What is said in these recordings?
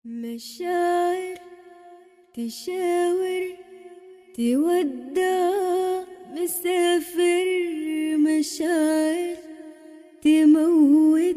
مشاعر تشاور تودع مسافر مشاعر تموت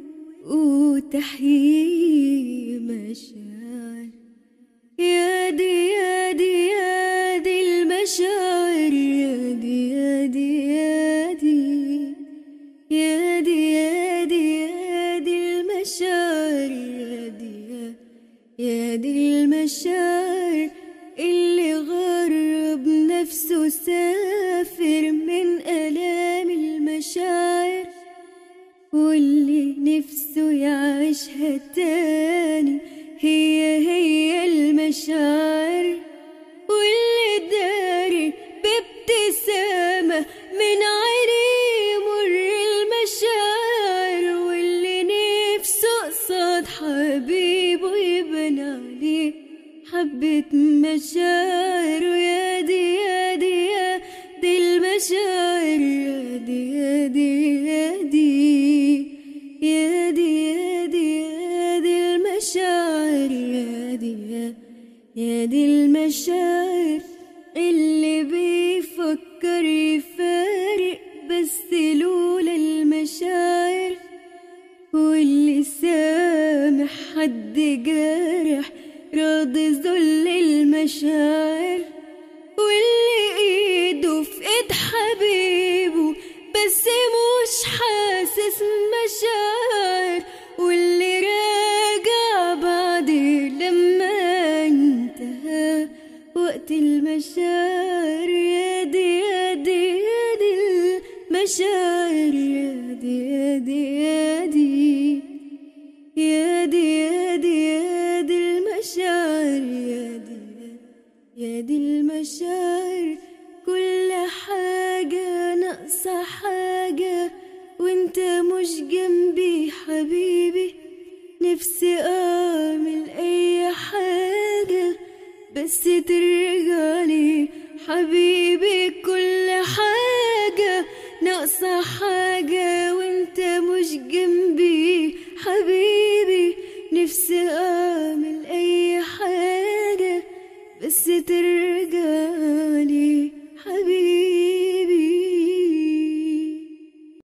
وتحيي مشاعر يا دي يا دي يا دي المشاعر يا دي يا دي يا دي يا دي يا دي يا دي المشاعر يا دي يا يا دي المشاعر اللي غرب نفسه سافر من آلام المشاعر واللي نفسه يعيشها تاني هي هي المشاعر واللي داري بابتسامة من عينيه مر المشاعر واللي نفسه قصاد حبيبه يبان عليه حبة مشاعر يا دي يا دي يا دي المشاعر يا دي يا دي يا دي يا دي يا دي يا دي المشاعر يا دي يا يا دي المشاعر اللي بيفكر يفارق بس لولا المشاعر واللي سامح حد جارح راضي ذل المشاعر واللي ايده في ايد حبيبه بس مش حاسس مشاعر واللي راجع بعد لما انتهى وقت المشاعر يا دي يا دي يا دي المشاعر يا دي يا دي يا دي يا دي يا دي يا دي المشاعر يا دي يا دي المشاعر كل حاجة ناقصة حاجة وانت مش جنبي حبيبي نفسي اعمل اي حاجة بس ترجعلي حبيبي كل حاجة ناقصة حاجة وانت مش جنبي حبيبي نفسي اعمل اي حاجة بس ترجع